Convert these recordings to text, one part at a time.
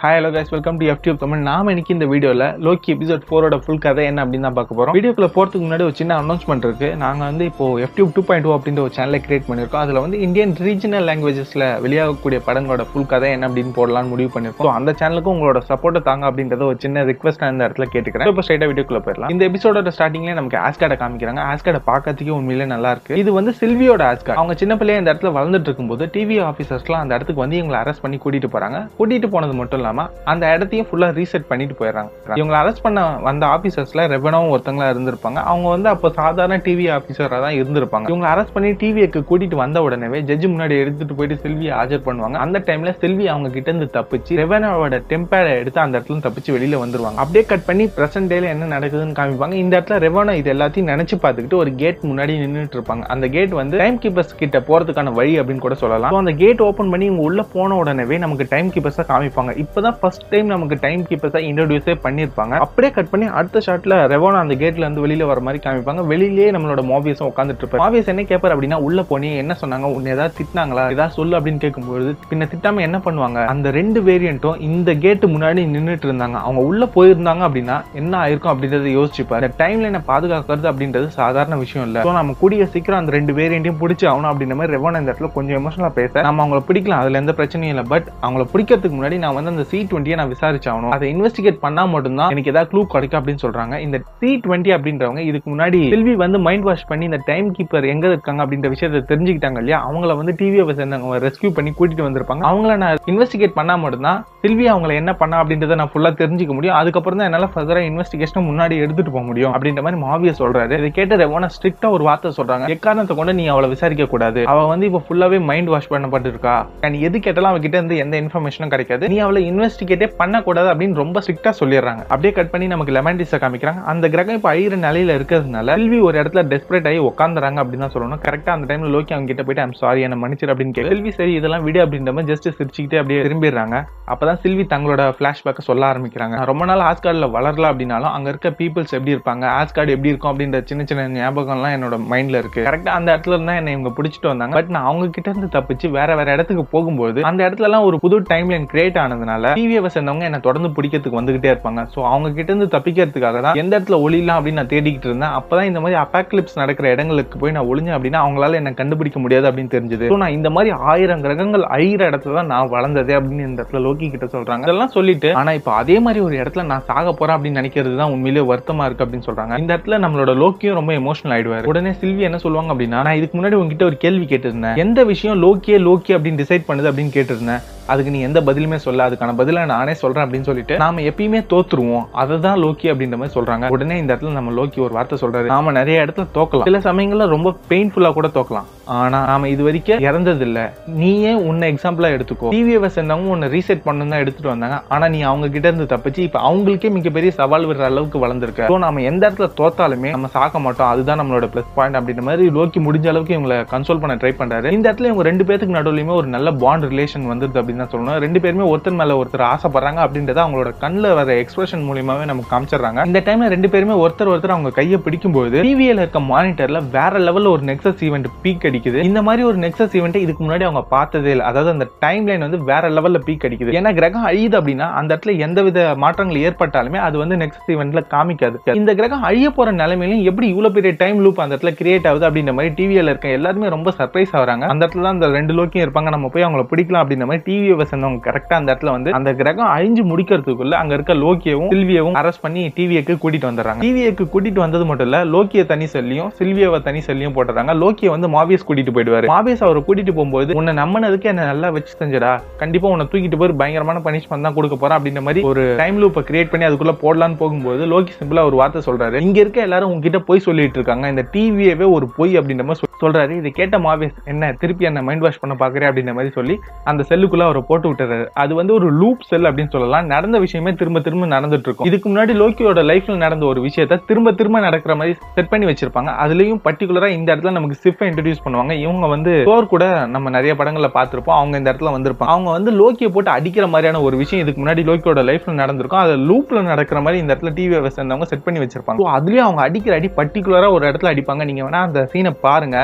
hi hello guys welcome to F Tube Tamil நாம இன்னைக்கு இந்த வீடியோல லோக்கி எபிசோட் ஃபோரோட ஃபுல் கதை என்ன அப்படின்னு தான் பார்க்க போறோம் வீடியோக்குள்ள போறதுக்கு முன்னாடி ஒரு சின்ன அனௌன்ஸ்மெண்ட் இருக்கு நாங்க வந்து இப்போ எஃப்டியூப் டூ பாயிண்ட் டூ அப்படின்ற ஒரு சேனலை கிரியேட் பண்ணிருக்கோம் அதுல வந்து இந்தியன் ரீஜனல் லாங்குவேஜஸ்ல வெளியாகக்கூடிய படங்களோட ஃபுல் கதை என்ன அப்படின்னு போடலாம்னு முடிவு பண்ணிருக்கோம் So, அந்த சேனலுக்கு உங்களோட சப்போர்ட்டை தாங்க அப்படின்றத ஒரு சின்ன ரிக்வஸ்ட் நான் இந்த இடத்துல கேட்டுக்கிறேன் இப்போ ஸ்ட்ரைட்டா வீடியோக்குள்ள போயிடலாம் இந்த எபிசோடோட ஸ்டார்டிங்லேயே நமக்கு ஆஸ்கார்டை காமிக்கிறாங்க ஆஸ்கார்டை பார்க்கறதுக்கே உண்மையிலே நல்லா இருக்கு இது வந்து சில்வியோட ஆஸ்கார்ட் அவங்க சின்ன பிள்ளைய இந்த இடத்துல வளர்ந்துட்டு இருக்கும்போது டிவி ஆஃபீஸர்ஸ்லாம் அந்த இடத்துக்கு வந்து இவங்களை அரெஸ்ட் பண்ணி கூட்டிட்டு போறாங்க கூட்டிட்டு போனது மட்டும் இல்லாம அந்த இடத்தையும் ஃபுல்லா ரீசெட் பண்ணிட்டு போயிடுறாங்க இவங்களை அரெஸ்ட் பண்ண வந்த ஆஃபீஸர்ஸ்ல ரெவனாவும் ஒருத்தங்களா இருந்திருப்பாங்க அவங்க வந்து அப்போ சாதாரண டிவி ஆஃபீஸரா தான் இருந்திருப்பாங்க இவங்களை அரெஸ்ட் பண்ணி டிவிக்கு கூட்டிட்டு வந்த உடனே ஜட்ஜ் முன்னாடி எடுத்துட்டு போயிட்டு செல்வியை ஆஜர் பண்ணுவாங்க அந்த டைம்ல செல்வி அவங்க கிட்ட இருந்து தப்பிச்சு ரெவனாவோட டெம்பேரை எடுத்து அந்த இடத்துல இருந்து தப்பிச்சு வெளியில வந்துருவாங்க அப்படியே கட் பண்ணி பிரசன்ட் டேல என்ன நடக்குதுன்னு காமிப்பாங்க இந்த இடத்துல ரெவனா இது எல்லாத்தையும் நினைச்சு பார்த்துக்கிட்டு ஒரு கேட் முன்னாடி நின்னுட்டு இருப்பாங்க அந்த கேட் வந்து டைம் கீப்பர்ஸ் கிட்ட போறதுக்கான வழி அப்படின்னு கூட சொல்லலாம் So, அந்த கேட் ஓபன் பண்ணி இவங்க உள்ள போன உடனே நமக்கு டைம் கீப்பர்ஸா காமிப்பாங்க இப்பதான் ஃபர்ஸ்ட் டைம் நமக்கு டைம் கீப்பர்ஸா இன்ட்ரோடியூஸே பண்ணிருப்பாங்க அப்படியே கட் பண்ணி அடுத்த ஷாட்ல ரெவோனா அந்த கேட்ல இருந்து வெளியில வர மாதிரி காமிப்பாங்க வெளியிலேயே நம்மளோட மாவியஸும் உட்காந்துட்டு இருப்பாரு மாவியஸ் என்ன கேட்பாரு அப்படின்னா உள்ள போனி என்ன சொன்னாங்க உன்னை ஏதாவது திட்டினாங்களா ஏதாவது சொல்லு அப்படின்னு கேட்கும்போது பின்ன திட்டாம என்ன பண்ணுவாங்க அந்த ரெண்டு வேரியண்ட்டும் இந்த கேட்டு முன்னாடி நின்னுட்டு இருந்தாங்க அவங்க உள்ள போயிருந்தாங்க அப்படின்னா என்ன ஆயிருக்கும் அப்படின்றத யோசிச்சுப்பாரு இந்த டைம்ல என்ன பாதுகாக்கிறது அப்படின்றது சாதாரண விஷயம் இல்ல So, நம்ம கூடிய சீக்கிரம் அந்த ரெண்டு வேரியண்ட்டையும் பிடிச்சி ஆகணும் அப்படின்ற மாதிரி ரெவன் இந்த இடத்துல கொஞ்சம் எமோஷனலா பேச நம்ம அவங்கள பிடிக்கலாம் அதுல எந்த பிரச்சனையும் இல்லை பட் அவங்கள பிடிக்கிறதுக்கு முன்னாடி நான் வந்து அந்த சி டுவெண்ட்டியை நான் விசாரிச்சாகணும் அதை இன்வெஸ்டிகேட் பண்ணா மட்டும்தான் எனக்கு ஏதாவது க்ளூ கிடைக்கும் அப்படின்னு சொல்றாங்க இந்த சி டுவெண்ட்டி அப்படின்றவங்க இதுக்கு முன்னாடி செல்வி வந்து மைண்ட் வாஷ் பண்ணி இந்த டைம் கீப்பர் எங்க இருக்காங்க அப்படின்ற விஷயத்தை தெரிஞ்சுக்கிட்டாங்க இல்லையா அவங்கள வந்து டிவியை சேர்ந்தவங்க ரெஸ்கியூ பண்ணி கூட்டிட்டு வந்திருப்பாங்க அவங்கள நான் இன்வெஸ்டிகேட் பண்ணா மட்டும்தான் செல்வி அவங்கள என்ன பண்ணா அப்படின்றத நான் ஃபுல்லா தெரிஞ்சுக்க முடியும் அதுக்கப்புறம் தான் என்னால ஃபர்தரா இன்வெஸ்டிகேஷன் முன்னாடி எடுத்துட்டு போக முடியும் அப்படின்ற மாதிரி மாவிய சொல்றாரு இதை கேட்ட ரெவோனா ஸ்ட்ரிக்டா ஒரு வார்த்தை சொல்றாங்க எக்காரணத்தை கொண்டு நீ அவளை விசாரிக்க கூடாது அவ வந்து இப்ப ஃபுல்லாவே மைண்ட் வாஷ் பண்ணப்பட்டிருக்கா நீ எது கேட்டாலும் அவகிட்ட இருந்து எந்த இன்ஃபர்மேஷனும் கிடைக்காது நீ அவளை இன்வெஸ்டிகேட்டே பண்ணக்கூடாது அப்படின்னு ரொம்ப ஸ்ட்ரிக்டா சொல்லிடுறாங்க அப்படியே கட் பண்ணி நமக்கு லெமண்டிஸை காமிக்கிறாங்க அந்த கிரகம் இப்ப ஐர நிலையில இருக்கிறதுனால செல்வி ஒரு இடத்துல டெஸ்பரேட் ஆகி உட்காந்துறாங்க அப்படின்னு தான் சொல்லணும் கரெக்டா அந்த டைம்ல லோக்கி அவங்க கிட்ட போயிட்டு ஐம் சாரி என்ன மன்னிச்சிரு அப்படின்னு கேட்க செல்வி சரி இதெல்லாம் விடு அப்படின்ற மாதிரி ஜஸ்ட் சிரிச்சுக்கிட்டே அப்படியே திரும்பிடுறாங்க அப்பதான் செல்வி தங்களோட பிளாஷ்பேக்கை சொல்ல ஆரம்பிக்கிறாங்க நான் ரொம்ப நாள் ஆஸ்கார்ட்ல வளரல அப்படின்னாலும் அங்க இருக்க பீப்புள்ஸ் எப்படி இருப்பாங்க ஆஸ்கார்டு எப்படி இருக்கும் அப்படின்ற சின்ன சின்ன ஞாபகம்லாம் என்னோட மைண்ட்ல இருக்கு கரெக்டா அந்த இடத்துல இருந்தா என்ன இவங்க பிடிச்சிட்டு வந்தாங்க பட் நான் அவங்க கிட்ட இருந்து தப்பிச்சு வேற வேற இடத்துக்கு போகும்போது அந்த இடத்துல எல்லாம் ஒரு புது டைம் லைன் கிரியேட் ஆனதுனால டிவியை சேர்ந்தவங்க என்ன தொடர்ந்து பிடிக்கிறதுக்கு வந்துகிட்டே இருப்பாங்க சோ அவங்க கிட்ட இருந்து தப்பிக்கிறதுக்காக தான் எந்த இடத்துல ஒளிலாம் அப்படின்னு நான் தேடிக்கிட்டு இருந்தேன் அப்பதான் இந்த மாதிரி அப்பாக்லிப்ஸ் நடக்கிற இடங்களுக்கு போய் நான் ஒளிஞ்சேன் அப்படின்னா அவங்களால என்ன கண்டுபிடிக்க முடியாது அப்படின்னு தெரிஞ்சது ஸோ நான் இந்த மாதிரி ஆயிரம் கிரகங்கள் ஐயிற இடத்துல தான் நான் வளர்ந்ததே அப்படின்னு இந்த இடத்துல லோக்கி கிட்ட சொல்றாங்க இதெல்லாம் சொல்லிட்டு ஆனா இப்போ அதே மாதிரி ஒரு இடத்துல நான் சாக போறேன் அப்படின்னு நினைக்கிறது தான் உண்மையிலேயே வருத்தமா இருக்கு அப்படின்னு சொல்றாங்க இந்த இடத்துல நம்மளோட லோக்கியும் ரொம்ப எமோஷனல் ஆயிடுவாரு உடனே சில்வி என்ன சொல்லுவாங்க அப்படின்னா நான் இதுக்கு முன்னாடி உங்ககிட்ட ஒரு கேள்வி கேட்டிருந்தேன் எந்த விஷயம் லோக்கியே லோக்கி அப்படின்னு டிசைட் பண்ணுது அப்படின்னு கேட்டிருந்தேன் அதுக்கு நீ எந்த பதிலுமே சொல்ல அதுக்கான பதில நானே சொல்றேன் அப்படின்னு சொல்லிட்டு நாம எப்பயுமே தோத்துருவோம் அதுதான் லோக்கி அப்படின்ற மாதிரி சொல்றாங்க உடனே இந்த இடத்துல நம்ம லோக்கி ஒரு வார்த்தை சொல்றாரு நாம நிறைய இடத்துல தோக்கலாம் சில சமயங்கள்ல ரொம்ப பெயின்ஃபுல்லா கூட தோக்கலாம் ஆனா நாம இது வரைக்கும் இறந்தது இல்ல நீயே உன்னை எக்ஸாம்பிளா எடுத்துக்கோ டிவியை சேர்ந்தவங்க உன்னை ரீசெட் பண்ணணும் தான் எடுத்துட்டு வந்தாங்க ஆனா நீ அவங்க கிட்ட இருந்து தப்பிச்சு இப்ப அவங்களுக்கே மிகப்பெரிய சவால் விடுற அளவுக்கு வளர்ந்துருக்க ஸோ நம்ம எந்த இடத்துல தோத்தாலுமே நம்ம சாக்க மாட்டோம் அதுதான் நம்மளோட பிளஸ் பாயிண்ட் அப்படின்ற மாதிரி லோக்கி முடிஞ்ச அளவுக்கு இவங்களை கன்சோல் பண்ண ட்ரை பண்றாரு இந்த இடத்துல இவங்க ரெண்டு பேருக்கு நடுவுலயுமே ஒரு நல்ல பாண்ட் ரிலேஷன் வந்துருது அப்படின்னு தான் சொல்லணும் ரெண்டு பேருமே ஒருத்தர் மேல ஒருத்தர் ஆசைப்படுறாங்க அப்படின்றத அவங்களோட கண்ணில் வர எக்ஸ்பிரஷன் மூலியமாவே நமக்கு காமிச்சிடுறாங்க இந்த டைம்ல ரெண்டு பேருமே ஒருத்தர் ஒருத்தர் அவங்க கையை பிடிக்கும்போது டிவியில இருக்க மானிட்டர்ல வேற லெவல்ல ஒரு நெக்ஸஸ் ஈவெண்ட் பீக் அடிக்குது இந்த மாதிரி ஒரு நெக்ஸஸ் ஈவெண்ட் இதுக்கு முன்னாடி அவங்க பார்த்ததே இல்லை அதாவது அந்த டைம் லைன் வந்து வேற லெவல்ல பீக் அடிக்குது ஏன்னா கிரகம் அழியுது அப்படின்னா அந்த இடத்துல எந்தவித மாற்றங்கள் ஏற்பட்டாலுமே அது வந்து நெக்ஸஸ் ஈவெண்ட்ல காமிக்காது இந்த கிரகம் அழிய போற நிலைமையிலும் எப்படி இவ்வளவு பெரிய டைம் லூப் அந்த இடத்துல கிரியேட் ஆகுது அப்படின்ற மாதிரி டிவியில இருக்க எல்லாருமே ரொம்ப சர்ப்ரைஸ் ஆகுறாங்க அந்த இடத்துல தான் அந்த ரெண்டு லோக்கியும் இருப்பாங்க நம்ம போய் அவங்கள பிடிக்கலாம் அப்படின்ற மாதிரி டிவியை சேர்ந்தவங்க கரெக்டா அந்த இடத்துல வந்து அந்த கிரகம் அழிஞ்சு முடிக்கிறதுக்குள்ள அங்க இருக்க லோக்கியவும் சில்வியவும் அரெஸ்ட் பண்ணி டிவிக்கு கூட்டிட்டு வந்துடுறாங்க டிவிக்கு கூட்டிட்டு வந்தது மட்டும் இல்ல லோக்கிய தனி செல்லியும் சில்வியாவை தனி செல்லியும் போட்டுறாங்க லோக்கிய வந்து மாவியஸ் கூட்டிட்டு போயிடுவாரு மாவியஸ் அவரை கூட்டிட்டு போகும்போது உன்னை நம்பினதுக்கு என்ன நல்லா வச்சு செஞ்சடா கண்டிப்பா உன்னை தூக்கிட்டு போய் பயங்கரமான பனிஷ்மெண்ட் தான் கொடுக்க போறேன் அப்படின்ற மாதிரி ஒரு டைம் லூப்பை கிரியேட் பண்ணி அதுக்குள்ள போடலான்னு போகும்போது லோக்கி சிம்பிளா ஒரு வார்த்தை சொல்றாரு இங்க இருக்க எல்லாரும் உங்ககிட்ட போய் சொல்லிட்டு இருக்காங்க இந்த டிவியவே ஒரு பொய் அப்படின்ற மாதிரி சொல்~ சொல்றாரு இதை கேட்ட மாவியஸ் என்ன திருப்பி என்ன மைண்ட் வாஷ் பண்ண பாக்குறேன் அப்படின்ற மாதிரி சொல்லி அந்த செல்லுக்குள்ள அவரை போட்டு விட்டுறாரு அது வந்து ஒரு லூப் செல் அப்படின்னு சொல்லலாம் நடந்த விஷயமே திரும்ப திரும்ப நடந்துட்டு இருக்கும் இதுக்கு முன்னாடி லோக்கியோட லைஃப்ல நடந்த ஒரு விஷயத்த திரும்ப திரும்ப நடக்கிற மாதிரி செட் பண்ணி வச்சிருப்பாங்க அதுலயும் பர்டிகுலரா இந்த இடத்துல நமக்கு சிஃபை இன்ட்ரடியூஸ் பண்ணுவாங்க இவங்க வந்து தோர் கூட நம்ம நிறைய படங்கள்ல பார்த்திருப்போம் அவங்க இந்த இடத்துல வந்திருப்பாங்க அவங்க வந்து லோக்கியை போட்டு அடிக்கிற மாதிரியான ஒரு விஷயம் இதுக்கு முன்னாடி லோக்கியோட லைஃப்ல நடந்திருக்கும் அது லூப்ல நடக்கிற மாதிரி இந்த இடத்துல டிவி சேர்ந்தவங்க செட் பண்ணி வச்சிருப்பாங்க So, அதுலயும் அவங்க அடிக்கிற அடி பர்டிகுலரா ஒரு இடத்துல அடிப்பாங்க நீங்க வேணா அந்த சீனை பாருங்க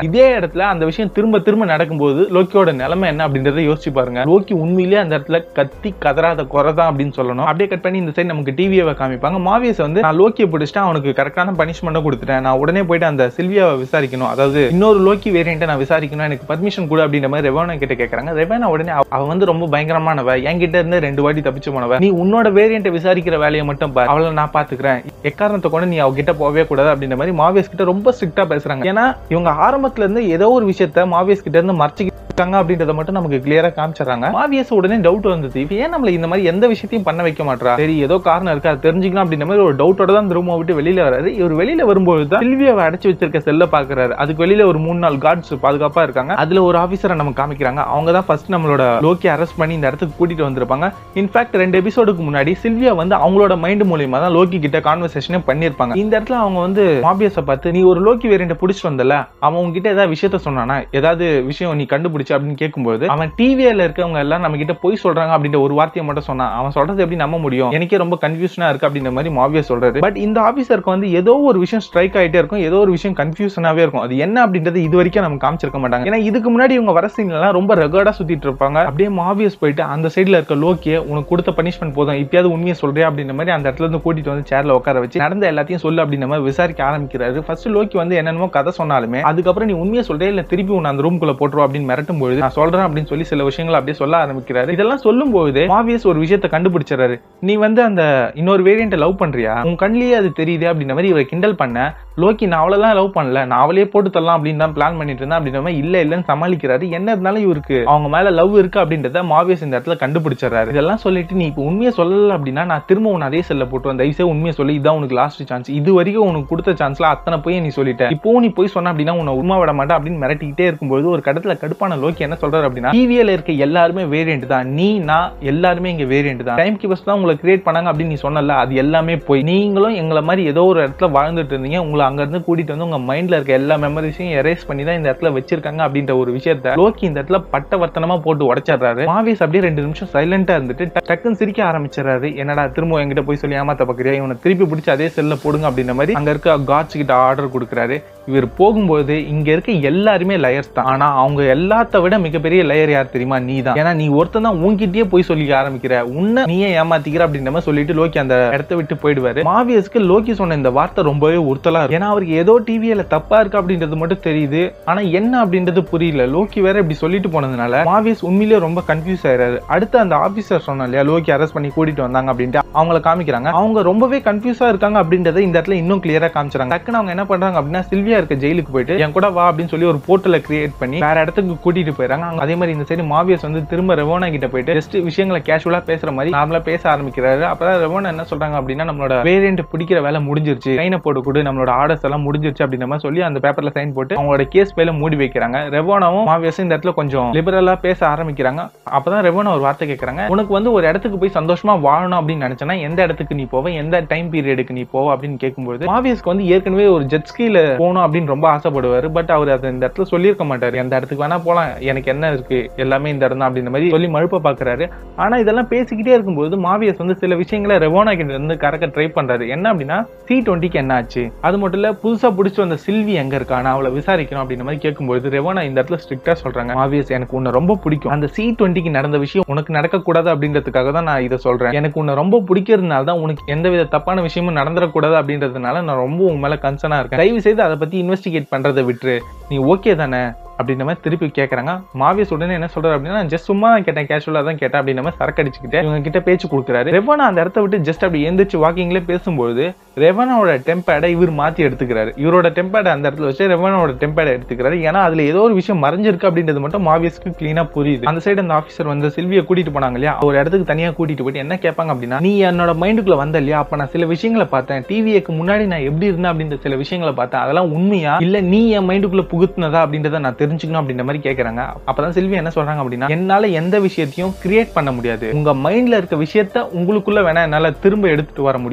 இதே இடத்துல அந்த விஷயம் திரும்ப திரும்ப நடக்கும்போது லோக்கியோட நிலைமை என்ன அப்படின்றத யோசிச்சு பாருங்க லோக்கி உண்மையிலேயே அந்த இடத்துல கத்தி கதறாத குறை தான் அப்படின்னு சொல்லணும் அப்படியே கட் பண்ணி இந்த சைடு நமக்கு டிவியை காமிப்பாங்க மாவியஸ் வந்து நான் லோக்கியை பிடிச்சிட்டு அவனுக்கு கரெக்டான பனிஷ்மெண்ட் கொடுத்துட்டேன் நான் உடனே போயிட்டு அந்த சில்வியாவை விசாரிக்கணும் அதாவது இன்னொரு லோக்கி வேரியண்ட்டை நான் விசாரிக்கணும் எனக்கு பர்மிஷன் கொடு அப்படின்ற மாதிரி ரெவானா கிட்ட கேட்கறாங்க ரெவானா உடனே அவ- அவ வந்து ரொம்ப பயங்கரமானவ என்கிட்ட இருந்து ரெண்டு வாட்டி தப்பிச்சு போனவ நீ உன்னோட வேரியண்ட்டை விசாரிக்கிற வேலையை மட்டும் பாரு அவளை நான் பாத்துக்கிறேன் எக்காரணத்தை கொண்டு நீ அவகிட்ட போகவே கூடாது அப்படின்ற மாதிரி மாவியஸ் கிட்ட ரொம்ப ஸ்ட்ரிக்டா பேசுறாங்க ஏன்னா இவங்க ஆரம்பத்துல இருந்து ஏதோ ஒரு விஷயத்த மாவியஸ் கிட்ட இருந்து மறைச்சிக்கிட்டாங்க அப்படின்றத மட்டும் நமக்கு கிளியரா காமிச்சிடறாங்க மாவியஸ் உடனே டவுட் வந்தது இவ ஏன் நம்மள இந்த மாதிரி எந்த விஷயத்தையும் பண்ண வைக்க மாட்டா சரி ஏதோ காரணம் இருக்கு அதை தெரிஞ்சுக்கலாம் அப்படின்ற மாதிரி ஒரு டவுட்டோட தான் ரூமை விட்டு வெளியில வராரு இவர் வெளியில வரும்போது தான் சில்வியாவை அடைச்சு வச்சிருக்க செல்ல பாக்குறாரு அதுக்கு வெளியில ஒரு மூணு நாள் கார்ட்ஸ் பாதுகாப்பா இருக்காங்க அதுல ஒரு ஆபீசரை நம்ம காமிக்கிறாங்க அவங்க தான் ஃபர்ஸ்ட் நம்மளோட லோக்கி அரெஸ்ட் பண்ணி இந்த இடத்துக்கு கூட்டிட்டு வந்திருப்பாங்க இன்ஃபேக்ட் ரெண்டு எபிசோடுக்கு முன்னாடி சில்வியா வந்து அவங்களோட மைண்ட் மூலியமா தான் லோக்கி கிட்ட கான்வர்சேஷனே பண்ணிருப்பாங்க இந்த இடத்துல அவங்க வந்து மாபியஸை பார்த்து நீ ஒரு லோக்கி வேரியண்ட புடிச்சிட்டு வந்தல அவன் உங்ககிட்ட ஏதாவது விஷயத்த சொன்னானா ஏதாவது விஷயம் நீ கண்டுபிடிச்ச அப்படின்னு கேட்கும்போது அவன் டிவியில இருக்கவங்க எல்லாம் நம்ம கிட்ட போய் சொல்றாங்க அப்படின்ற ஒரு வார்த்தையை மட்டும் சொன்னான் அவன் சொல்றது எப்படி நம்ப முடியும் எனக்கே ரொம்ப கன்ஃபியூஷனா இருக்கு அப்படின்ற மாதிரி மாவியா சொல்றாரு பட் இந்த ஆபீசருக்கு வந்து ஏதோ ஒரு விஷயம் ஸ்ட்ரைக் ஆயிட்டே இருக்கும் ஏதோ ஒரு விஷயம் கன்ஃபியூஷனாவே இருக்கும் அது என்ன அப்படின்றது இது வரைக்கும் நமக்கு காமிச்சிருக்க மாட்டாங்க ஏன்னா இதுக்கு முன்னாடி இவங்க வர சீன்ல எல்லாம் ரொம்ப ரெகார்டா சுத்திட்டு இருப்பாங்க அப்படியே மாவியஸ் போயிட்டு அந்த சைடுல இருக்க லோக்கிய உனக்கு கொடுத்த பனிஷ்மெண்ட் போதும் இப்பயாவது உண்மையை சொல்றியா அப்படின்ற மாதிரி அந்த இடத்துல இருந்து கூட்டிட்டு வந்து சேர்ல உட்கார வச்சு நடந்த எல்லாத்தையும் சொல்லு அப்படின்ற மாதிரி விசாரிக்க ஆரம்பிக்கிறாரு ஃபர்ஸ்ட் லோக்கி வந்து என்னென்னமோ கதை சொன்னாலுமே அதுக்கப்புறம் நீ உண்மையை சொல்றியா இல்ல திருப்பி உன்னை அந்த ரூம்குள்ள போட்டுருவா அப்படின்னு மிரட்டும் பொழுது நான் சொல்றேன் அப்படின்னு சொல்லி சில விஷயங்களை அப்படியே சொல்ல ஆரம்பிக்கிறாரு இதெல்லாம் சொல்லும் போது மாவியஸ் ஒரு விஷயத்தை கண்டுபிடிச்சாரு நீ வந்து அந்த இன்னொரு வேரியண்ட்டை லவ் பண்றியா உன் கண்ணிலேயே அது தெரியுது அப்படின்ற மாதிரி இவரை கிண்டல் பண்ண லோக்கி நான் அவ்வளவுதான் லவ் பண்ணல நான் அவளையே போட்டு தரலாம் அப்படின்னு தான் பிளான் பண்ணிட்டு இருந்தேன் அப்படின்ற மாதிரி இல்ல இல்லன்னு சமாளிக்கிறாரு என்ன இருந்தாலும் இவருக்கு அவங்க மேல லவ் இருக்கு அப்படின்றத மாவியஸ் இந்த இடத்துல கண்டுபிடிச்சாரு இதெல்லாம் சொல்லிட்டு நீ இப்போ உண்மையை சொல்லல அப்படின்னா நான் திரும்ப உன்னை அதே செல்ல போட்டு வந்த தயவுசே உண்மையை சொல்லி இதான் உனக்கு லாஸ்ட் சான்ஸ் இது வரைக்கும் உனக்கு கொடுத்த சான்ஸ்ல அத்தனை போய் நீ சொல்லிட்ட இப்போ நீ போய் சொன்ன அப்படின்னா உன்னை உண்மை விட மாட்டேன் அப்படின்னு மிரட்டிக்கிட்டே இருக்கும்போது ஒரு கடத்துல கடுப்பான லோக்கி என்ன சொல்றாரு அப்படின்னா டிவியில இருக்க எல்லாருமே வேரியண்ட் தான் நீ நான் எல்லாருமே இங்க வேரியண்ட் தான் டைம் கீப்பர்ஸ் தான் உங்களை கிரியேட் பண்ணாங்க அப்படின்னு நீ சொன்னல அது எல்லாமே போய் நீங்களும் எங்களை மாதிரி ஏதோ ஒரு இடத்துல வாழ்ந்துட்டு இருந்தீங்க உங்களை அங்க இருந்து கூட்டிட்டு வந்து உங்க மைண்ட்ல இருக்க எல்லா மெமரிஸையும் எரேஸ் பண்ணி தான் இந்த இடத்துல வச்சிருக்காங்க அப்படின்ற ஒரு விஷயத்த லோக்கி இந்த இடத்துல பட்ட வர்த்தனமா போட்டு உடைச்சிடுறாரு மாவிஸ் அப்படியே ரெண்டு நிமிஷம் சைலண்டா இருந்துட்டு டக் டக்குன்னு சிரிக்க ஆரம்பிச்சிடறாரு என்னடா திரும்ப என்கிட்ட போய் சொல்லி ஏமாத்த பாக்குறியா இவனை திருப்பி பிடிச்சி அதே செல்ல போடுங்க அப்படின்ற மாதிரி அங்க இருக்க காட்ஸ் கிட்ட ஆர்டர் கொடுக்குறாரு இவர் போகும்போது இங்க இருக்க எல்லாருமே லயர்ஸ் தான் ஆனா அவங்க எல்லாத்த விட மிகப்பெரிய லயர் யார் தெரியுமா நீ தான் ஏன்னா நீ ஒருத்தன் தான் உன்கிட்டயே போய் சொல்லி ஆரம்பிக்கிற உன்னை நீயே ஏமாத்திக்கிற அப்படின்ற மாதிரி சொல்லிட்டு லோக்கி அந்த இடத்த விட்டு போயிடுவாரு மாவியஸ்க்கு லோக்கி சொன்ன இந்த வார்த்தை ரொம்பவே உறுத்தலா இருக்கும் ஏன்னா அவருக்கு ஏதோ டிவியில தப்பா இருக்கு அப்படின்றது மட்டும் தெரியுது ஆனா என்ன அப்படின்றது புரியல லோக்கி வேற இப்படி சொல்லிட்டு போனதுனால மாவியஸ் உண்மையிலேயே ரொம்ப கன்ஃபியூஸ் ஆயிடுறாரு அடுத்து அந்த ஆபீசர் சொன்ன இல்லையா லோக்கி அரெஸ்ட் பண்ணி கூட்டிட்டு வந்தாங்க அப்படின்ட்டு அவங்கள காமிக்கிறாங்க அவங்க ரொம்பவே கன்ஃபியூஸா இருக்காங்க அப்படின்றத இந்த இடத்துல இன்னும் கிளியரா காமிச்சாங்க டக்குன்னு அவங்க என்ன பண்றாங்க அப்படின்னா சில்வியா இருக்க ஜெயிலுக்கு போயிட்டு என் கூட வா அப்படின்னு சொல்லி ஒரு போர்ட்டலை கிரியேட் பண்ணி வேற இடத்துக்கு கூட்டிட்டு போயிடறாங்க அங்க அதே மாதிரி இந்த சைடு மாவியஸ் வந்து திரும்ப ரெவோனா கிட்ட போயிட்டு ஜஸ்ட் விஷயங்களை கேஷுவலா பேசுற மாதிரி நார்மலா பேச ஆரம்பிக்கிறாரு அப்பதான் ரெவோனா என்ன சொல்றாங்க அப்படின்னா நம்மளோட வேரியன்ட் பிடிக்கிற வேலை முடிஞ்சிருச்சு சைனை போட்டு கொடு நம்மளோட ஆர்டர்ஸ் எல்லாம் முடிஞ்சிருச்சு அப்படின்ற மாதிரி சொல்லி அந்த பேப்பர்ல சைன் போட்டு அவங்களோட கேஸ் பேல மூடி வைக்கிறாங்க ரெவோனாவும் மாவியஸும் இந்த இடத்துல கொஞ்சம் லிபரலா பேச ஆரம்பிக்கிறாங்க அப்பதான் ரெவோனா ஒரு வார்த்தை கேட்கறாங்க உனக்கு வந்து ஒரு இடத்துக்கு போய் சந்தோஷமா வாழணும் அப்படின்னு நினைச்சனா எந்த இடத்துக்கு நீ போவ எந்த டைம் பீரியடுக்கு நீ போவ அப்படின்னு கேட்கும்போது மாவியஸ்க்கு வந்து ஏற்கனவே ஒரு ஜெட் ஸ்கீல போகணும் அப்படின்னு ரொம்ப ஆசைப்படுவாரு பட் அவர் அதை இந்த இடத்துல சொல்லியிருக்க மாட்டாரு எந்த இடத்துக்கு வேணா போலாம் எனக்கு என்ன இருக்கு எல்லாமே இந்த இடம் தான் அப்படின்ற மாதிரி சொல்லி மழுப்ப பாக்குறாரு ஆனா இதெல்லாம் பேசிக்கிட்டே இருக்கும்போது மாவியஸ் வந்து சில விஷயங்களை ரெவோனா கிட்ட இருந்து கறக்க ட்ரை பண்றாரு என்ன அப்படின்னா சி டுவெண்ட்டிக்கு என்ன ஆச்சு அது மட்டும் இல்ல புதுசா பிடிச்சி வந்த சில்வி எங்க இருக்கா நான் அவளை விசாரிக்கணும் அப்படின்ற மாதிரி கேட்கும்போது ரெவோனா இந்த இடத்துல ஸ்ட்ரிக்டா சொல்றாங்க மாவியஸ் எனக்கு உன்னை ரொம்ப பிடிக்கும் அந்த சி டுவெண்ட்டிக்கு நடந்த விஷயம் உனக்கு நடக்கக்கூடாது அப்படின்றதுக்காக தான் நான் இதை சொல்றேன் எனக்கு உன்னை ரொம்ப பிடிக்கிறதுனால தான் உனக்கு எந்தவித தப்பான விஷயமும் நடந்துடக்கூடாது அப்படின்றதுனால நான் ரொம்ப உன் மேல கன்சர்னா இருக்கேன் தயவு செய்து அதை பத்தி இன்வெஸ்டிகேட் பண்றதை விட்டுரு நீ ஓகே தானே அப்படின்ற மாதிரி திருப்பி கேட்கறாங்க மாவியஸ் உடனே என்ன சொல்றாரு அப்படின்னா ஜஸ்ட் சும்மா தான் கேட்டேன் கேஷுவலா தான் கேட்டேன் அப்படின்ற மாதிரி சரக்கு அடிச்சுக்கிட்டு இவங்க கிட்ட பேச்சு கொடுக்குறாரு ரெவனா அந்த இடத்த விட்டு ஜஸ்ட் அப்படி எந்திரிச்சு வாக்கிங்ல பேசும்போது ரெவனாவோட டெம்பேடை இவர் மாத்தி எடுத்துக்கிறாரு இவரோட டெம்பேடை அந்த இடத்துல வச்சு ரெவனாவோட டெம்பேடை எடுத்துக்கிறாரு ஏன்னா அதுல ஏதோ ஒரு விஷயம் மறைஞ்சிருக்கு அப்படின்றது மட்டும் மாவியஸ்க்கு கிளீனா புரியுது அந்த சைடு அந்த ஆஃபீஸர் வந்து சில்வியை கூட்டிட்டு போனாங்க இல்லையா ஒரு இடத்துக்கு தனியா கூட்டிட்டு போயிட்டு என்ன கேட்பாங்க அப்படின்னா நீ என்னோட மைண்டுக்குள்ள வந்த இல்லையா அப்ப நான் சில விஷயங்களை பார்த்தேன் டிவிக்கு முன்னாடி நான் எப்படி இருந்தேன் அப்படின்ற சில விஷயங்களை பார்த்தேன் அதெல்லாம் உண்மையா இல்ல நீ என் மைண்டுக்குள்ள புகுத்துனதா அப்படின்றத நான் தெரிஞ்சுக்கணும் அப்படின்ற மாதிரி கேக்குறாங்க அப்பதான் செல்வி என்ன சொல்றாங்க அப்படின்னா என்னால எந்த விஷயத்தையும் கிரியேட் பண்ண முடியாது உங்க மைண்ட்ல இருக்க விஷயத்த உங்களுக்குள்ள வேணா என்னால திரும்ப எடுத்துட்டு வர முடியும்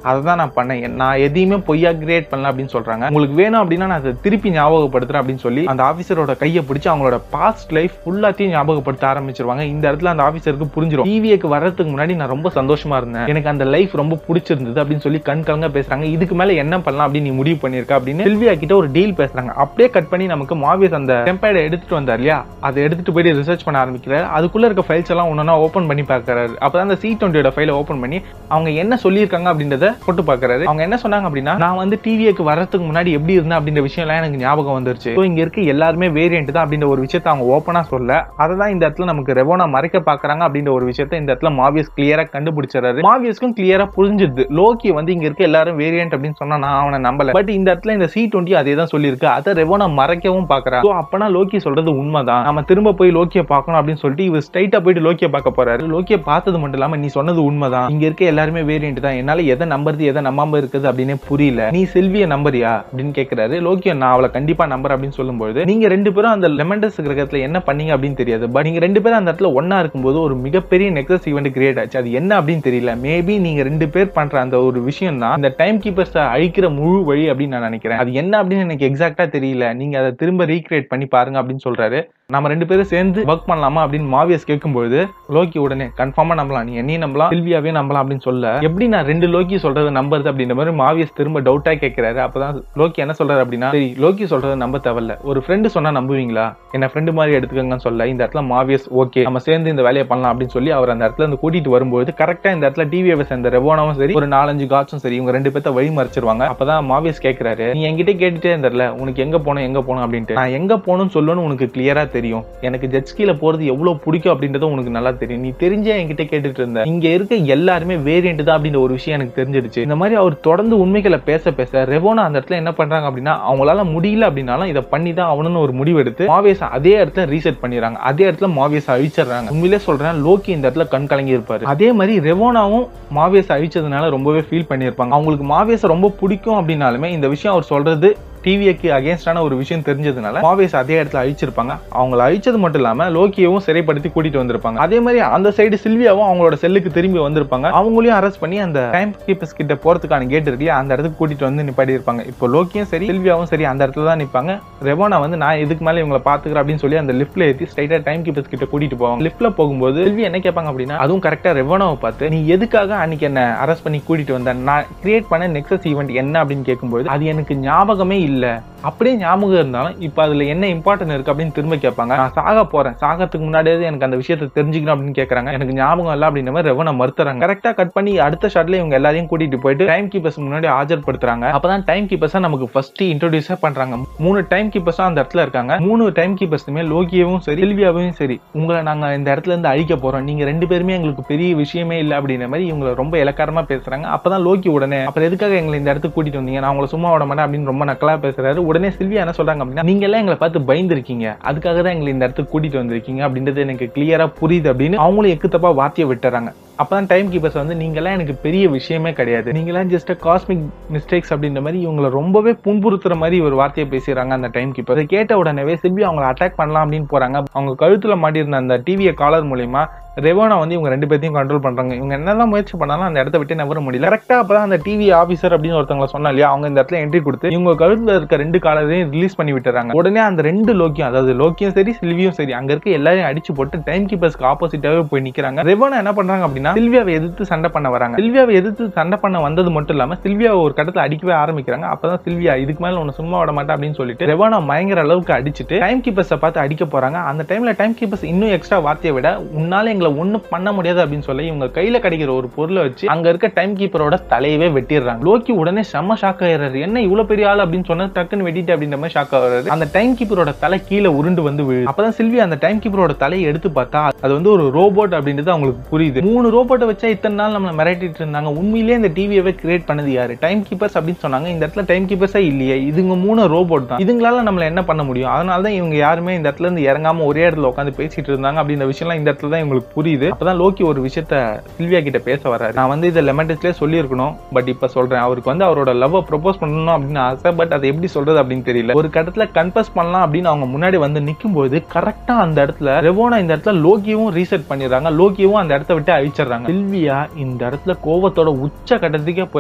அதை தான் நான் பண்ணேன் நான் எதையுமே பொய்யா கிரியேட் பண்ணல அப்படின்னு சொல்றாங்க உங்களுக்கு வேணும் அப்படின்னா நான் அதை திருப்பி ஞாபகப்படுத்துறேன் அப்படின்னு சொல்லி அந்த ஆஃபீஸரோட கையை பிடிச்சி அவங்களோட பாஸ்ட் லைஃப் ஃபுல்லாத்தையும் ஞாபகப்படுத்த ஆரம்பிச்சிருவாங்க இந்த இடத்துல அந்த ஆஃபீஸருக்கு புரிஞ்சிடும் டிவிக்கு வர்றதுக்கு முன்னாடி நான் ரொம்ப சந்தோஷமா இருந்தேன் எனக்கு அந்த லைஃப் ரொம்ப பிடிச்சிருந்தது அப்படின்னு சொல்லி கண் கலங்க பேசுறாங்க இதுக்கு மேல என்ன பண்ணலாம் அப்படின்னு நீ முடிவு பண்ணிருக்க அப்படின்னு சில்வியா கிட்ட ஒரு டீல் பேசுறாங்க அப்படியே கட் பண்ணி நமக்கு மாவியஸ் அந்த டெம்பைடை எடுத்துட்டு வந்தார் இல்லையா அதை எடுத்துட்டு போயிட்டு ரிசர்ச் பண்ண ஆரம்பிக்கிறாரு அதுக்குள்ள இருக்க ஃபைல்ஸ் எல்லாம் ஒன்னா ஓப்பன் பண்ணி பார்க்கறாரு அப்பதான் அந்த சி டுவெண்ட்டியோட ஃபைலை ஓப்பன் பண்ணி அவங்க என்ன சொல்லியிருக்காங்க அப்படின்றத போட்டு பார்க்கறாரு அவங்க என்ன சொன்னாங்க அப்படின்னா நான் வந்து டிவிக்கு வர்றதுக்கு முன்னாடி எப்படி இருந்தேன் அப்படின்ற விஷயம் எல்லாம் எனக்கு ஞாபகம் வந்துருச்சு ஸோ இங்க இருக்க எல்லாருமே வேரியன்ட் தான் அப்படின்ற ஒரு விஷயத்த அவங்க ஓப்பனா சொல்ல அதை தான் இந்த இடத்துல நமக்கு ரெவோனா மறைக்க பாக்குறாங்க அப்படின்ற ஒரு விஷயத்த இந்த இடத்துல மாவியஸ் கிளியரா கண்டுபிடிச்சாரு மாவியஸ்க்கும் கிளியரா புரிஞ்சிருது லோக்கி வந்து இங்க இருக்க எல்லாரும் வேரியன்ட் அப்படின்னு சொன்னா நான் அவனை நம்பல பட் இந்த இடத்துல இந்த சி டுவெண்ட்டி அதே தான் சொல்லியிருக்கு அதை ரெவோனா மறைக்கவும் பாக்குறான் ஸோ அப்பனா லோக்கி சொல்றது உண்மைதான் நம்ம திரும்ப போய் லோக்கியை பார்க்கணும் அப்படின்னு சொல்லிட்டு இவர் ஸ்ட்ரைட்டா போயிட்டு லோக்கியை பார்க்க போறாரு லோக்கியை பார்த்தது மட்டும் இல்லாம நீ சொன்னது உண்மைதான் இங்க இருக்க எல்லாருமே வேரியன்ட் தான் என்னால எதை நம்புறது எதை நம்பாம இருக்குது அப்படின்னே புரியல நீ செல்வியை நம்புறியா அப்படின்னு கேட்கிறாரு லோக்கியோ நான் அவளை கண்டிப்பா நம்புறேன் அப்படின்னு சொல்லும்போது நீங்க ரெண்டு பேரும் அந்த லெமண்டஸ் கிரகத்துல என்ன பண்ணீங்க அப்படின்னு தெரியாது பட் நீங்க ரெண்டு பேரும் அந்த இடத்துல ஒன்னா இருக்கும்போது ஒரு மிகப்பெரிய நெக்ஸஸ் ஈவெண்ட் கிரியேட் ஆச்சு அது என்ன அப்படின்னு தெரியல மேபி நீங்க ரெண்டு பேர் பண்ற அந்த ஒரு விஷயம் தான் இந்த டைம் கீப்பர்ஸ் அழிக்கிற முழு வழி அப்படின்னு நான் நினைக்கிறேன் அது என்ன அப்படின்னு எனக்கு எக்ஸாக்டா தெரியல நீங்க அதை திரும்ப ரீக்ரியேட் பண்ணி பாருங்க அப்படின்னு சொல்றாரு நம்ம ரெண்டு பேரும் சேர்ந்து ஒர்க் பண்ணலாமா அப்படின்னு மாவியஸ் கேட்கும்போது லோக்கி உடனே கன்ஃபார்மா நம்பலாம் நீ என்னையும் நம்பலாம் சில்வியாவே நம்பலாம் அப்படின்னு சொல்ல எப்படி நான் ரெண்டு லோக்கி சொல்றதை நம்புறது அப்படின்ற மாதிரி மாவியஸ் திரும்ப டவுட்டா கேட்கிறாரு அப்பதான் லோக்கி என்ன சொல்றாரு அப்படின்னா சரி லோக்கி சொல்றதை நம்ப தேவையில்ல ஒரு ஃப்ரெண்டு சொன்னா நம்புவீங்களா என்ன ஃப்ரெண்டு மாதிரி எடுத்துக்கங்கன்னு சொல்ல இந்த இடத்துல மாவியஸ் ஓகே நம்ம சேர்ந்து இந்த வேலையை பண்ணலாம் அப்படின்னு சொல்லி அவர் அந்த இடத்துல இருந்து கூட்டிட்டு வரும்போது கரெக்டா இந்த இடத்துல டிவியை சேர்ந்த ரெவோனாவும் சரி ஒரு நாலஞ்சு காட்சும் சரி இவங்க ரெண்டு பேர்த்த வழி மறைச்சிருவாங்க அப்பதான் மாவியஸ் கேட்கிறாரு நீ என்கிட்ட கேட்டுட்டே இருந்தல உனக்கு எங்க போனோம் எங்க போனோம் அப்படின்ட்டு நான் எங்க போகணும்னு சொல்லணும்னு உனக்கு கிளியரா தெரியும் எனக்கு ஜெட் ஸ்கீல போறது எவ்வளவு பிடிக்கும் அப்படின்றது உனக்கு நல்லா தெரியும் நீ தெரிஞ்சே என்கிட்ட கேட்டுட்டு இருந்த இங்க இருக்க எல்லாருமே வேரியன்ட் தான் அப்படின்ற ஒரு விஷயம் எனக்கு தெரிஞ்சிடுச்சு இந்த மாதிரி அவர் தொடர்ந்து உண்மைகளை பேச பேச ரெவோனா அந்த இடத்துல என்ன பண்றாங்க அப்படின்னா அவங்களால முடியல அப்படின்னாலும் இதை பண்ணி தான் அவனு ஒரு முடிவு எடுத்து மாவேஸ் அதே இடத்துல ரீசெட் பண்ணிடுறாங்க அதே இடத்துல மாவேஸ் அழிச்சிடுறாங்க உண்மையிலே சொல்றேன் லோக்கி இந்த இடத்துல கண் கலங்கி இருப்பாரு அதே மாதிரி ரெவோனாவும் மாவேஸ் அழிச்சதுனால ரொம்பவே ஃபீல் பண்ணியிருப்பாங்க அவங்களுக்கு மாவேஸ் ரொம்ப பிடிக்கும் அப்படின்னாலுமே இந்த விஷயம் அவர் சொல்றது டிவிக்கு அகேன்ஸ்டான ஒரு விஷயம் தெரிஞ்சதுனால மாவேஸ் அதே இடத்துல அழிச்சிருப்பாங்க அவங்கள அழிச்சது மட்டும் இல்லாம லோக்கியவும் சிறைப்படுத்தி கூட்டிட்டு வந்திருப்பாங்க அதே மாதிரி அந்த சைடு சில்வியாவும் அவங்களோட செல்லுக்கு திரும்பி வந்திருப்பாங்க அவங்களையும் அரெஸ்ட் பண்ணி அந்த டைம் கீப்பர்ஸ் கிட்ட போறதுக்கான கேட் இருக்கு அந்த இடத்துக்கு கூட்டிட்டு வந்து நிப்பாடி இருப்பாங்க இப்போ லோக்கியும் சரி சில்வியாவும் சரி அந்த இடத்துல தான் நிப்பாங்க ரெவோனா வந்து நான் இதுக்கு மேல இவங்களை பாத்துக்கிறேன் அப்படின்னு சொல்லி அந்த லிஃப்ட்ல ஏத்தி ஸ்ட்ரைட்டா டைம் கீப்பர்ஸ் கிட்ட கூட்டிட்டு போவாங்க லிஃப்ட்ல போகும்போது சில்வி என்ன கேட்பாங்க அப்படின்னா அதுவும் கரெக்டா ரெவோனாவை பார்த்து நீ எதுக்காக அன்னைக்கு என்ன அரெஸ்ட் பண்ணி கூட்டிட்டு வந்த நான் கிரியேட் பண்ண நெக்ஸஸ் ஈவெண்ட் என்ன அப்படின்னு கேட்கும்போது அது எனக்கு ஞாபகமே இல்ல அப்படியே ஞாபகம் இருந்தாலும் இப்ப அதுல என்ன இம்பார்ட்டன் இருக்கு அப்படின்னு திரும்ப கேட்பாங்க நான் சாக போறேன் சாகத்துக்கு முன்னாடியே எனக்கு அந்த விஷயத்தை தெரிஞ்சுக்கணும் அப்படின்னு கேட்கறாங்க எனக்கு ஞாபகம் இல்ல அப்படின்ற மாதிரி ரெவனை மறுத்துறாங்க கரெக்டா கட் பண்ணி அடுத்த ஷாட்ல இவங்க எல்லாரையும் கூட்டிட்டு போயிட்டு டைம் கீப்பர்ஸ் முன்னாடி ஆஜர்படுத்துறாங்க அப்பதான் டைம் கீப்பர்ஸா நமக்கு ஃபர்ஸ்ட் இன்ட்ரோடியூஸா பண்றாங்க மூணு டைம் கீப்பர்ஸா அந்த இடத்துல இருக்காங்க மூணு டைம் கீப்பர்ஸுமே லோகியவும் சரி சில்வியாவும் சரி உங்களை நாங்க இந்த இடத்துல இருந்து அழிக்க போறோம் நீங்க ரெண்டு பேருமே எங்களுக்கு பெரிய விஷயமே இல்ல அப்படின்ற மாதிரி இவங்களை ரொம்ப இலக்காரமா பேசுறாங்க அப்பதான் லோக்கி உடனே அப்புறம் எதுக்காக எங்களை இந்த இடத்துக்கு கூட்டிட்டு வந்தீங்க நான் உங்களை சும்மா விட மாட்டேன் அப்படின்னு ரொம்ப நக்கலா பேசுறாரு உடனே சில்வியா என்ன சொல்றாங்க அப்படின்னா நீங்க எல்லாம் எங்களை பார்த்து பயந்துருக்கீங்க அதுக்காக தான் எங்களை இந்த இடத்துக்கு கூட்டிட்டு வந்திருக்கீங்க அப்படின்றது எனக்கு கிளியரா புரியுது அப்படின்னு அவங்களும் எக்குத்தப்பா வார்த்தையை விட்டுறாங்க அப்பதான் டைம் கீப்பர்ஸ் வந்து நீங்கெல்லாம் எனக்கு பெரிய விஷயமே கிடையாது நீங்களாம் ஜஸ்ட் காஸ்மிக் மிஸ்டேக்ஸ் அப்படின்ற மாதிரி இவங்களை ரொம்பவே புண்புறுத்துற மாதிரி ஒரு வார்த்தையை பேசுறாங்க அந்த டைம் கீப்பர் அதை கேட்ட உடனே சில்வி அவங்களை அட்டாக் பண்ணலாம் அப்படின்னு போறாங்க அவங்க கழுத்துல மாட்டியிருந்த அந்த டிவியை காலர் மூலியமா ரெவோனா வந்து இவங்க ரெண்டு பேர்த்தையும் கண்ட்ரோல் பண்றாங்க இவங்க என்னதான் முயற்சி பண்ணாலும் அந்த இடத்த விட்டு நவர முடியல கரெக்டா அப்பதான் அந்த டிவி ஆபீசர் அப்படின்னு ஒருத்தவங்க சொன்னா இல்லையா அவங்க இந்த இடத்துல என்ட்ரி கொடுத்து இவங்க கழுத்துல இருக்க ரெண்டு காலரையும் ரிலீஸ் பண்ணி விட்டுறாங்க உடனே அந்த ரெண்டு லோக்கியம் அதாவது லோக்கியும் சரி சில்வியும் சரி அங்க இருக்க எல்லாரையும் அடிச்சு போட்டு டைம் கீப்பர்ஸ்க்கு ஆப்போசிட்டாவே போய் நிக்கிறாங்க ரெவோனா என்ன பண்றாங்க அப்படின்னா சில்வியாவை எதிர்த்து சண்டை பண்ண வராங்க சில்வியாவை எதிர்த்து சண்டை பண்ண வந்தது மட்டும் இல்லாம சில்வியாவை ஒரு கடத்துல அடிக்கவே ஆரம்பிக்கிறாங்க அப்பதான் சில்வியா இதுக்கு மேல உன்னை சும்மா விட மாட்டேன் அப்படின்னு சொல்லிட்டு ரெவானா பயங்கர அளவுக்கு அடிச்சுட்டு டைம் கீப்பர்ஸை பார்த்து அடிக்க போறாங்க அந்த டைம்ல டைம் கீப்பர்ஸ் இன்னும் எக்ஸ்ட்ரா வார்த்தையை விட உன்னால எங்களை ஒண்ணும் பண்ண முடியாது அப்படின்னு சொல்லி இவங்க கையில கிடைக்கிற ஒரு பொருளை வச்சு அங்க இருக்க டைம் கீப்பரோட தலையவே வெட்டிடுறாங்க லோக்கி உடனே செம்ம ஷாக் ஆயிடுறாரு என்ன இவ்வளவு பெரிய ஆள் அப்படின்னு சொன்னா டக்குன்னு வெட்டிட்டு அப்படின்ற மாதிரி ஷாக் ஆகுறாரு அந்த டைம் கீப்பரோட தலை கீழே உருண்டு வந்து விழுது அப்பதான் சில்வி அந்த டைம் கீப்பரோட தலையை எடுத்து பார்த்தா அது வந்து ஒரு ரோபோட் அப்படின்றது அவங்களுக்கு புரியுது மூணு ரோபோட்டை வச்சா இத்தனை நாள் நம்மளை மிரட்டிட்டு இருந்தாங்க உண்மையிலேயே இந்த டிவியவே கிரியேட் பண்ணது யாரு டைம் கீப்பர்ஸ் அப்படின்னு சொன்னாங்க இந்த இடத்துல டைம் கீப்பர்ஸா இல்லையே இதுங்க மூணு ரோபோட் தான் இதுங்களால நம்மள என்ன பண்ண முடியும் அதனால தான் இவங்க யாருமே இந்த இடத்துல இருந்து இறங்காம ஒரே இடத்துல உட்காந்து பேசிட்டு இருந்தாங்க அப்படின்ற விஷயம்லாம் இந்த இடத்துல தான் இவங்களுக்கு புரியுது அப்பதான் லோக்கி ஒரு விஷயத்த சில்வியா கிட்ட பேச வராரு நான் வந்து இதை லெமண்டஸ்லேயே சொல்லியிருக்கணும் பட் இப்ப சொல்றேன் அவருக்கு வந்து அவரோட லவ் ப்ரொபோஸ் பண்ணணும் அப்படின்னு ஆசை பட் அதை எப்படி சொல்றது அப்படின்னு தெரியல ஒரு கட்டத்துல கன்ஃபஸ் பண்ணலாம் அப்படின்னு அவங்க முன்னாடி வந்து நிக்கும் போது கரெக்டா அந்த இடத்துல ரெவோனா இந்த இடத்துல லோக்கியவும் ரீசெட் பண்ணிடுறாங்க லோக்கியவும் அந்த இடத்த விட்டு அழிச்சிடுறாங்க சில்வியா இந்த இடத்துல கோவத்தோட உச்ச கட்டத்துக்கே போயிடுறாங்க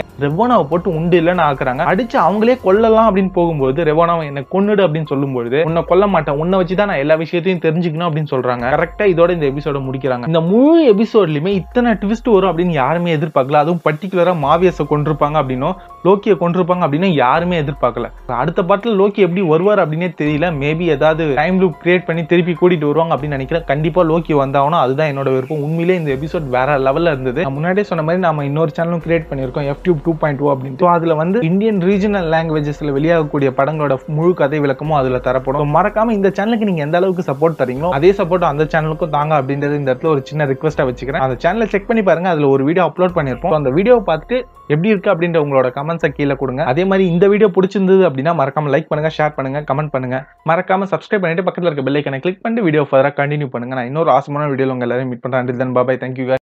ரெவோனாவை போட்டு உண்டு இல்லைன்னு ஆக்குறாங்க அடிச்சு அவங்களே கொல்லலாம் அப்படின்னு போகும்போது ரெவோனாவை என்ன கொன்னுடு அப்படின்னு சொல்லும்போது உன்னை கொல்ல மாட்டேன் உன்னை வச்சு தான் நான் எல்லா விஷயத்தையும் தெரிஞ்சுக்கணும் அப்படின்னு சொல்றாங்க கரெக்டா இதோட இந்த எபிசோட முடிக்கிறாங்க இந்த முழு எபிசோட்லயுமே இத்தனை ட்விஸ்ட் வரும் அப்படின்னு யாருமே எதிர்பார்க்கல அதுவும் பர்டிகுலரா மாவியஸை கொண்டிருப்பாங்க அப்படின்னும் லோக்கியை கொண்டிருப்பாங்க அப்படின்னு யாருமே எதிர்பார்க்கல அடுத்த பாட்டில் லோக்கி எப்படி வருவார் அப்படின்னே தெரியல மேபி ஏதாவது டைம் லூப் கிரியேட் பண்ணி திருப்பி கூட்டிட்டு வருவாங்க அப்படின்னு நினைக்கிறேன் கண்டிப்பா லோக்கி வந்தாகணும் அதுதான் என்னோட விருப்பம் உண்மையிலே இந்த எபிசோட் வேற லெவல்ல இருந்தது நான் முன்னாடியே சொன்ன மாதிரி நம்ம இன்னொரு சேனலும் கிரியேட் பண்ணியிருக்கோம் F Tube two point two அப்படின்ட்டு So, அதுல வந்து இந்தியன் ரீஜனல் லாங்குவேஜஸ்ல வெளியாகக்கூடிய படங்களோட முழு கதை விளக்கமும் அதுல தரப்படும் So, மறக்காம இந்த சேனலுக்கு நீங்க எந்த அளவுக்கு சப்போர்ட் தரீங்களோ அதே சப்போர்ட் அந்த சேனலுக்கும் தாங்க அப்படின்றது இந்த இடத்துல ஒரு சின்ன ரிக்வஸ்டா வச்சுக்கிறேன் அந்த சேனலை செக் பண்ணி பாருங்க அதுல ஒரு வீடியோ அப்லோட் பண்ணிருப்போம் So, அந்த வீடியோவை பார்த்துட்டு எப்படி இருக்கு அப்படின்ற உங்களோட கமெண்ட்ஸை கீழே கொடுங்க அதே மாதிரி இந்த வீடியோ பிடிச்சிருந்தது அப்படின்னா மறக்காம லைக் பண்ணுங்க ஷேர் பண்ணுங்க கமெண்ட் பண்ணுங்க மறக்காம சப்ஸ்கிரைப் பண்ணிட்டு பக்கத்துல இருக்க பெல் ஐக்கனை கிளிக் பண்ணிட்டு வீடியோ ஃபர்தரா கண்டினியூ பண்ணுங்க நான் இன்னொரு ஆசமான வீடியோல உங்க எல்லாரும் மீட் பண்றேன் பாபாய் தேங்க்யூ